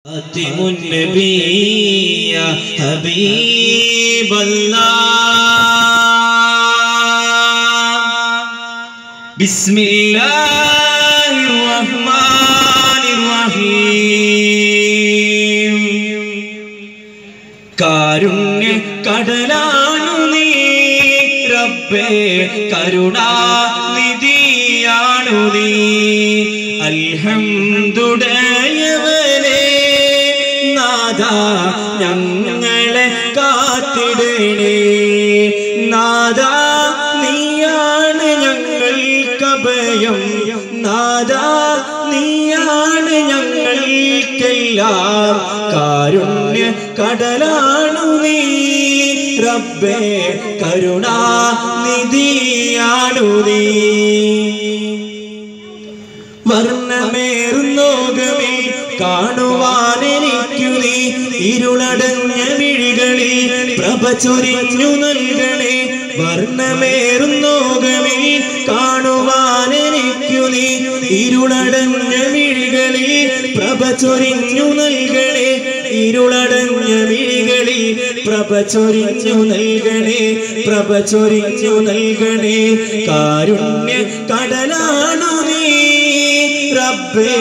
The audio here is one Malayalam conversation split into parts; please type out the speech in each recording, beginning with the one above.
خاتم النبي يا حبيب الله بسم الله الرحمن الرحيم കാരുണ്യ കടലാണു നീ റബ്ബേ കരുണാനിധിയാണു നീ അൽഹംദുടയവനെ നാദ ഞങ്ങളെ കാത്തിടണേ നാദ നീയാണ് ഞങ്ങൾക്കഭയം നാദ നീയാണ് ഞങ്ങൾക്കെല്ലാം കാരുണ്യ കടലാണു നീ റബ്ബേ കരുണാനിധിയാണു നീ വർണ്ണമേറുന്നോകമേ കാണുവാനെനിക്കു നീ ഇരുളടഞ്ഞ മിഴികളിൽ പ്രഭ ചൊരിഞ്ഞു നൽകണേ വർണ്ണമേറുന്നോകമേ കാണുവാനെനിക്കു നീ ഇരുളടഞ്ഞ മിഴികളിൽ പ്രഭ ചൊരിഞ്ഞു നൽകണേ ഇരുളടഞ്ഞ മിഴികളിൽ പ്രഭ ചൊരിഞ്ഞു നൽകണേ പ്രഭ ചൊരിഞ്ഞു നൽകണേ കാരുണ്യ കടലാണു നീ റബ്ബേ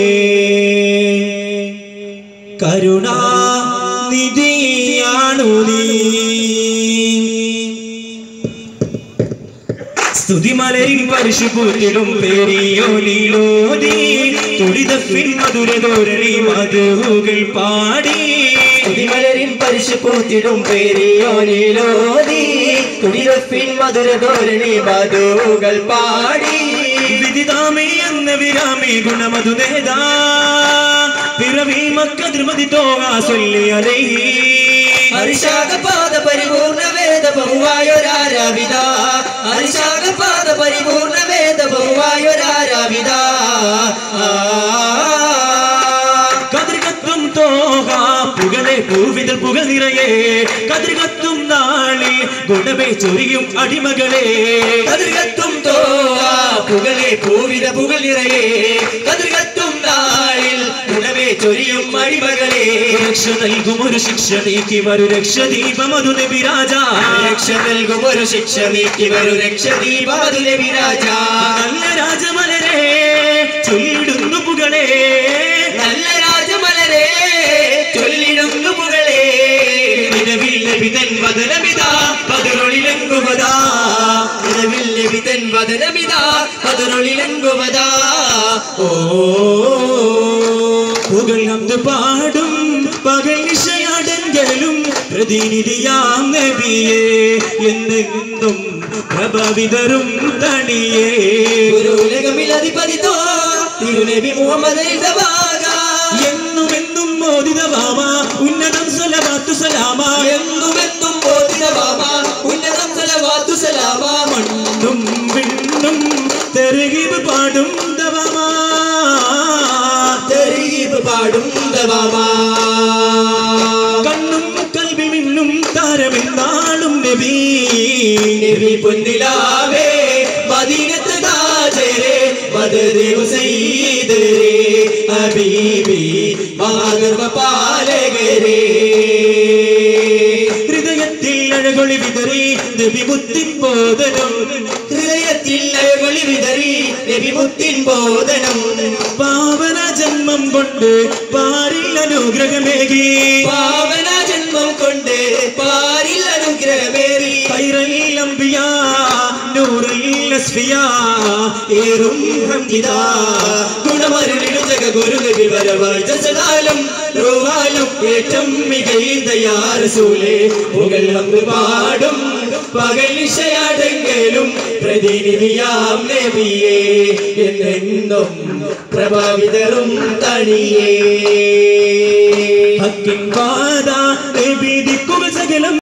കരുണാനിധിയാണു നീ സ്തുതിമലരിൽ പരിശു പൂത്തിടും പേരിയോ നീലോതി തുടിതപ്പിൻ മധുര തോരണി മധുകൾ പാടി കുടിമലരിൻ പരിശു പൂത്തിടും പേരിയോ നീലോതി കുടിരപ്പിൻ മധുര ധോരണി മധുകൾ പാടി വിദിതാമേ എന്ന വിരാമേ ഗുണമധു നേതാ പിറവി മക്കതിർമതി തോകാ ചൊല്ലി അലൈഹി ഹരിശാഖപാദ പരിപൂർണ വേദ ബഹുവായൊരാരാവിത ഹരിശാഖപാദ പരിപൂർണ വേദ ബഹുവായൊരാരാവിത കതിർകത്തും തോക പുകളെ പൂവിതൽ പുക നിറയെ കതിർകത്തും നാളി ഗുണമേ ചൊരിയും അടിമകളെ കതിർകത്തും തോവാ പുകളെ പൂവിത പുകൾ നിറയെ കതിർകത്തും നാളിൽ ഗുണമേ ചൊരിയും അടിമകളെ രക്ഷ നൽകും ഒരു ശിക്ഷ നീക്കി വരു രക്ഷ ദീപമധു നബിരാജ രക്ഷ നൽകും ഒരു ശിക്ഷ നീക്കി വരു രക്ഷ ദീപാതുലെ വിരാജ നല്ല രാജമലരെ ചൊല്ലിടുന്നു പുകളെ നല്ല രാജമലരെ ചൊല്ലിടുന്നു പുകളെ നിലവിൽ ലഭിതൻ വദനമിതാ പതിറൊളിലങ്കുവതാ നിലവിൽ ലഭിതൻ വദനമിതാ പതിറൊളിലങ്കുവതാ ഓ പുകൾ ഹംദ് പാടും പകൽ നിശയടങ്കലും പ്രതിനിധിയാം നബിയേ എന്നെന്നും പ്രഭവിതരും തണിയേ ഗുരുലകമിലധിപതി തോ തിരുനബി മുഹമ്മദ് എന്നും എന്നും മോദിത ബാബ ഉന്നതം സലവാത്തു സലാമ എന്നുമെന്നും ബോധിതവാമ ഉന്നതം സലവാത്തു സലാമ മണ്ണും വിണ്ണും തെരുകിവ് പാടും ദവാമാ തെരീബ് പാടും ദവാമാ കണ്ണും കൽവി മിന്നും താരമെന്നാളും നബി നബി പൊന്നിലാവേ മദീനത്ത് താജരെ ബദരി ഹുസൈദരെ ഹബീബി മഹാഗർഭ പാലകരെ ഹൃദയത്തിൽ അഴകൊളി വിതറി നബി മുത്തിൻ ബോധനം ഹൃദയത്തിൽ അഴകൊളി വിതറി നബി മുത്തിൻ ബോധനം പാവന ജന്മം കൊണ്ട് പാരിൽ അനുഗ്രഹമേകി പാവന ജന്മം കൊണ്ട് പാരിൽ അനുഗ്രഹമേറി ഖൈറൽ അംബിയ നൂറുൽ അസ്ഫിയ ഏറും ഹംദിദാ ഗുണമരുളിടു ജഗഗുരു നബി വരവായി ജസലാലും റൂഹാലും ഏറ്റം മികൈതയാറസൂലെ മുകൾ നമുക്ക് പാടും പകൽ നിശയാടെങ്കിലും പ്രതിനിധിയാം നബിയെ എന്നെന്നും പ്രഭാവിതരും തണിയേ ഹക്കിൻ പാത നബി ദിക്കുകൾ സകലം